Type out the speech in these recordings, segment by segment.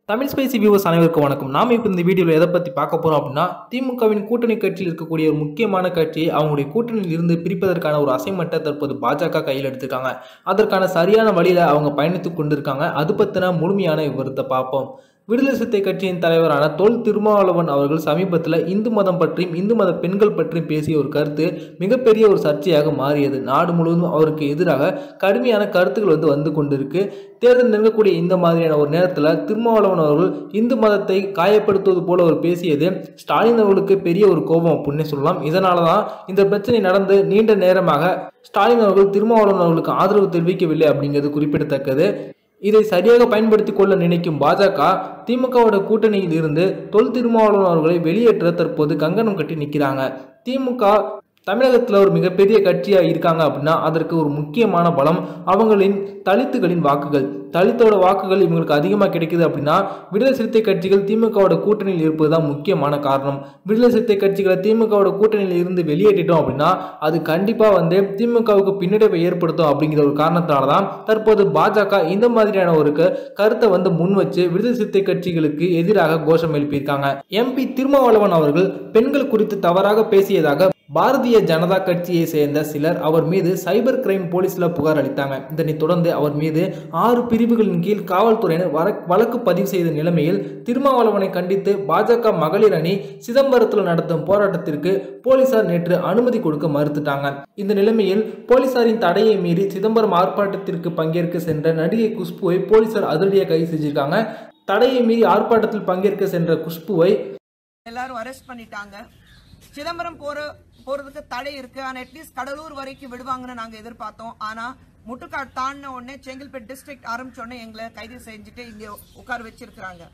Tamil spicy viewers அனைவருக்கும் வணக்கம் நாம இப்போ இந்த வீடியோவில் எதை பற்றி பார்க்க போகிறோம் அப்படின்னா திமுகவின் கூட்டணி கட்சியில் இருக்கக்கூடிய ஒரு முக்கியமான கட்சியை அவங்களுடைய கூட்டணியில் இருந்து பிரிப்பதற்கான ஒரு அசைன்மெண்ட்டை தற்போது பாஜக கையில் எடுத்திருக்காங்க அதற்கான சரியான வழியில் அவங்க பயணித்து கொண்டிருக்காங்க அது பற்றின முழுமையான விவரத்தை பார்ப்போம் விடுதலை சிறுத்தை கட்சியின் தலைவரான தொல் திருமாவளவன் அவர்கள் சமீபத்தில் இந்து மதம் பற்றியும் இந்து மத பெண்கள் பற்றியும் பேசிய ஒரு கருத்து மிகப்பெரிய ஒரு சர்ச்சையாக மாறியது நாடு முழுவதும் அவருக்கு எதிராக கடுமையான கருத்துக்கள் வந்து வந்து கொண்டிருக்கு தேர்தல் நெருங்கக்கூடிய இந்த மாதிரியான ஒரு நேரத்தில் திருமாவளவன் அவர்கள் இந்து மதத்தை காயப்படுத்துவது போல அவர் பேசியது ஸ்டாலின் அவர்களுக்கு பெரிய ஒரு கோபம் அப்படின்னு சொல்லலாம் இதனால தான் இந்த பிரச்சனை நடந்து நீண்ட நேரமாக ஸ்டாலின் அவர்கள் திருமாவளவன் அவர்களுக்கு ஆதரவு தெரிவிக்கவில்லை அப்படிங்கிறது குறிப்பிடத்தக்கது இதை சரியாக பயன்படுத்தி கொள்ள நினைக்கும் பாஜக திமுகவோட கூட்டணியில் இருந்து தொல் திருமாவளவன் அவர்களை வெளியேற்ற தற்போது கங்கணம் கட்டி நிற்கிறாங்க திமுக தமிழகத்தில் ஒரு மிகப்பெரிய கட்சியாக இருக்காங்க அப்படின்னா அதற்கு ஒரு முக்கியமான பலம் அவங்களின் தலித்துகளின் வாக்குகள் தலித்தோட வாக்குகள் இவங்களுக்கு அதிகமாக கிடைக்குது அப்படின்னா விடுதலை சிறுத்தை கட்சிகள் திமுகவோட கூட்டணியில் இருப்பது தான் முக்கியமான காரணம் விடுதலை சிறுத்தை கட்சிகளை திமுகவோட கூட்டணியில் இருந்து வெளியேற்றிட்டோம் அப்படின்னா அது கண்டிப்பாக வந்து திமுகவுக்கு பின்னடைவை ஏற்படுத்தும் அப்படிங்கிற ஒரு காரணத்தால தான் தற்போது பாஜக இந்த மாதிரியான ஒரு க- கருத்தை வந்து முன் வச்சு விடுதலை சிறுத்தை கட்சிகளுக்கு எதிராக கோஷம் எழுப்பியிருக்காங்க எம்பி திருமாவளவன் அவர்கள் பெண்கள் குறித்து தவறாக பேசியதாக பாரதிய ஜனதா கட்சியை சேர்ந்த சிலர் அவர் மீது சைபர் கிரைம் போலீஸ்ல புகார் அளித்தாங்க இதனைத் தொடர்ந்து அவர் மீது ஆறு பிரிவுகளின் கீழ் காவல்துறையினர் வர- வழக்கு பதிவு செய்த நிலைமையில் திருமாவளவனை கண்டித்து பாஜக மகளிர் அணி சிதம்பரத்தில் நடத்தும் போராட்டத்திற்கு போலீசார் நேற்று அனுமதி கொடுக்க மறுத்துட்டாங்க இந்த நிலைமையில் போலீசாரின் தடையை மீறி சிதம்பரம் ஆர்ப்பாட்டத்திற்கு பங்கேற்க சென்ற நடிகை குஷ்புவை போலீசார் அதிரடியாக கைது செஞ்சிருக்காங்க தடையை மீறி ஆர்ப்பாட்டத்தில் பங்கேற்க சென்ற குஷ்புவை எல்லாரும் அரெஸ்ட் பண்ணிட்டாங்க சிதம்பரம் போற போறதுக்கு தடை இருக்கு ஆனா அட்லீஸ்ட் கடலூர் வரைக்கும் விடுவாங்கன்னு நாங்க எதிர்பார்த்தோம் ஆனா முட்டுக்காடு தாண்டின உடனே செங்கல்பேட் டிஸ்ட்ரிக்ட் ஆரம்பிச்ச உடனே எங்களை கைது செஞ்சுட்டு இங்க உட்கார வச்சிருக்கிறாங்க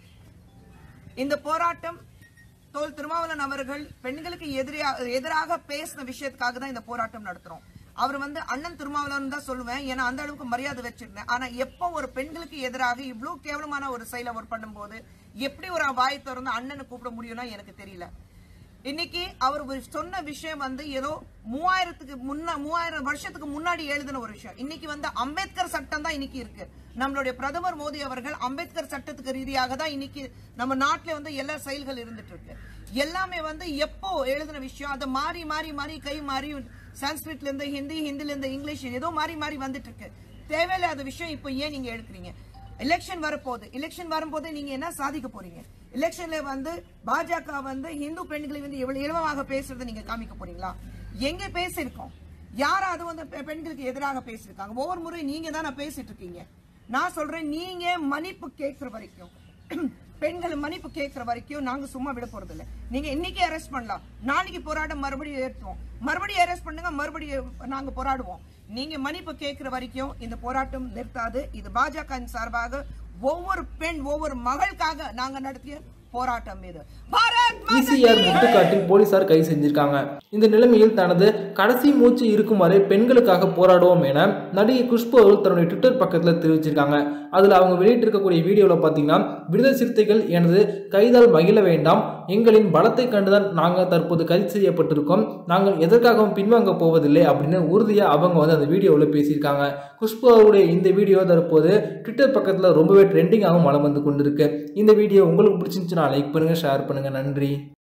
இந்த போராட்டம் தோல் திருமாவளவன் அவர்கள் பெண்களுக்கு எதிரியா- எதிராக பேசின விஷயத்துக்காக தான் இந்த போராட்டம் நடத்துறோம் அவர் வந்து அண்ணன் திருமாவளவன் தான் சொல்லுவேன் ஏன்னா அந்த அளவுக்கு மரியாதை வச்சிருந்தேன் ஆனா எப்போ ஒரு பெண்களுக்கு எதிராக இவ்வளவு கேவலமான ஒரு செயலை அவர் பண்ணும்போது எப்படி ஒரு வாய் திறந்து அண்ணனை கூப்பிட முடியும்னா எனக்கு தெரியல இன்னைக்கு அவர் ஒரு சொன்ன விஷயம் வந்து ஏதோ மூவாயிரத்துக்கு முன்ன மூவாயிரம் வருஷத்துக்கு முன்னாடி எழுதின ஒரு விஷயம் இன்னைக்கு வந்து அம்பேத்கர் சட்டம் தான் இன்னைக்கு இருக்கு நம்மளுடைய பிரதமர் மோடி அவர்கள் அம்பேத்கர் சட்டத்துக்கு ரீதியாக தான் இன்னைக்கு நம்ம நாட்டுல வந்து எல்லா செயல்கள் இருந்துட்டு இருக்கு எல்லாமே வந்து எப்போ எழுதின விஷயம் அதை மாறி மாறி மாறி கை மாறி சான்ஸ்கிரிட்ல இருந்து ஹிந்தி ஹிந்தில இருந்து இங்கிலீஷ் ஏதோ மாறி மாறி வந்துட்டு இருக்கு தேவையில்லாத விஷயம் இப்போ ஏன் நீங்க எடுக்கிறீங்க எலெக்ஷன் வரப்போகுது எலெக்ஷன் வரும்போது நீங்க என்ன சாதிக்க போறீங்க எலெக்ஷன்ல வந்து பாஜக வந்து இந்து பெண்களை வந்து எவ்வளவு இலவமாக பேசுறதை நீங்க காமிக்க போறீங்களா எங்க பேசியிருக்கோம் யாராவது வந்து பெ- பெண்களுக்கு எதிராக பேசியிருக்காங்க ஒவ்வொரு முறை நீங்க தான் பேசிட்டு இருக்கீங்க நான் சொல்றேன் நீங்க மன்னிப்பு கேட்கிற வரைக்கும் பெண்கள் மன்னிப்பு கேட்கிற வரைக்கும் நாங்க சும்மா விட போறது இல்ல நீங்க இன்னைக்கு அரெஸ்ட் பண்ணலாம் நாளைக்கு போராட்டம் மறுபடியும் ஏற்றுவோம் மறுபடியும் அரெஸ்ட் பண்ணுங்க மறுபடியும் நாங்க போராடுவோம் நீங்க மன்னிப்பு கேட்கிற வரைக்கும் இந்த போராட்டம் நிறுத்தாது இது பாஜக சார்பாக ஒவ்வொரு பெண் ஒவ்வொரு மகளுக்காக நாங்க நடத்திய போராட்டம் இது பாரத் மாதா இசிஆர் கி முட்டுக்காட்டில் போலீசார் கைது செஞ்சிருக்காங்க இந்த நிலைமையில் தனது கடைசி மூச்சு இருக்கும் வரை பெண்களுக்காக போராடுவோம் என நடிகை குஷ்பு அவர்கள் தன்னுடைய ட்விட்டர் பக்கத்தில் தெரிவிச்சிருக்காங்க அதில் அவங்க வெளியிட்டிருக்கக்கூடிய வீடியோவில் பார்த்தீங்கன்னா விடுதலை சிறுத்தைகள் எனது கைதால் மகிழ வேண்டாம் எங்களின் பலத்தை கண்டுதான் நாங்கள் தற்போது கைது செய்யப்பட்டிருக்கோம் நாங்கள் எதற்காகவும் பின்வாங்க போவதில்லை அப்படின்னு உறுதியாக அவங்க வந்து அந்த வீடியோவில் பேசியிருக்காங்க குஷ்பு அவருடைய இந்த வீடியோ தற்போது ட்விட்டர் பக்கத்தில் ரொம்பவே ட்ரெண்டிங்காகவும் வளம் வந்து கொண்டிருக்கு இந்த வீடியோ உங்களுக்கு பிடிச்சிருந்துச்சுன்னா லைக் பண்ணுங்கள் ஷேர் பண்ணுங்கள் நன்றி